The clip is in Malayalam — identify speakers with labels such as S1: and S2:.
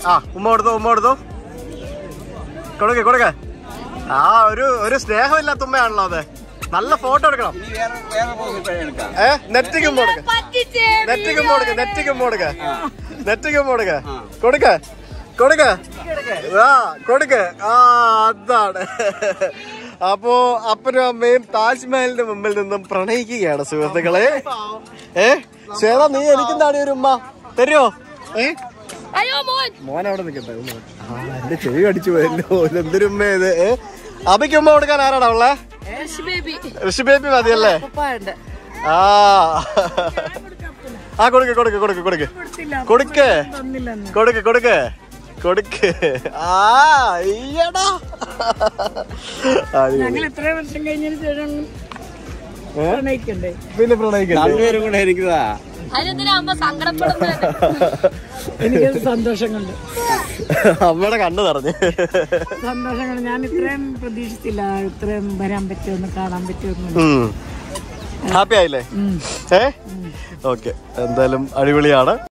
S1: ആ ഉമ്മ കൊടുത്തു ഉമ്മ കൊടുത്തു കൊടുക്ക കൊടുക്ക ആ ഒരു ഒരു സ്നേഹമില്ലാത്ത ഉമ്മയാണല്ലോ അത് നല്ല ഫോട്ടോ എടുക്കണം
S2: ഇനി വേറെ വേറെ പോസ്റ്റ് എടുക്കാം
S1: ഏ നെറ്റിക്ക് ഉമ്മ കൊടുക്ക നെറ്റിക്ക് ഉമ്മ കൊടുക്ക നെറ്റിക്ക് ഉമ്മ കൊടുക്ക നെറ്റിക്ക് ഉമ്മ കൊടുക്ക കൊടുക്ക കൊടുക്ക ആ കൊടുക്ക ആ അതാണ് അപ്പോ അപ്പനും അമ്മയും താജ്മഹലിന്റെ മുമ്പിൽ നിന്നും പ്രണയിക്കുകയാണ് സുഹൃത്തുക്കളെ ഏ ശ്വേത നീ എനിക്കെന്താണ് ഒരു ഉമ്മ തരുമോ ഏ
S3: അയ്യോ മോൻ
S1: മോൻ അവിടെ നിൽക്കട്ടെ ഉമ്മ. ആ, എന്റെ ചെവി കടിച്ചു പോയല്ലോ ഇതെന്തൊരു ഉമ്മ ഇത് ഏ? അബിക്ക് ഉമ്മ കൊടുക്കാൻ ആരാടാ ഉള്ളേ
S3: ബേബി
S1: ഋഷി ബേബി മതിയല്ലേ ആ ആ കൊടുക്ക് കൊടുക്ക് കൊടുക്ക് കൊടുക്ക് കൊടുക്ക് കൊടുക്ക് കൊടുക്ക് കൊടുക്ക് ആ ഈയടാ അടിപൊളി.
S4: ഇത്രയും വർഷം കഴിഞ്ഞതിന് ശേഷം
S1: ഏ?
S4: പ്രണയിക്കണ്ടേ
S1: പിന്നെ പ്രണയിക്കല്ലേ
S2: രണ്ടുപേരും കൂടെ ഇരിക്കുന്നതാ
S3: അതിനെന്തിനാ അമ്മ സങ്കടപ്പെടുന്നത്
S4: എനിക്കൊരു സന്തോഷം കണ്ടു
S1: അമ്മയുടെ കണ്ണ് നിറഞ്ഞ്
S4: സന്തോഷം കണ്ടു ഞാൻ ഇത്രയും പ്രതീക്ഷിച്ചില്ല ഇത്രയും വരാൻ പറ്റുമെന്ന് കാണാൻ പറ്റുമെന്ന്
S1: ഹാപ്പി ആയില്ലേ ഏ ഓക്കെ എന്തായാലും അടിപൊളിയാണ്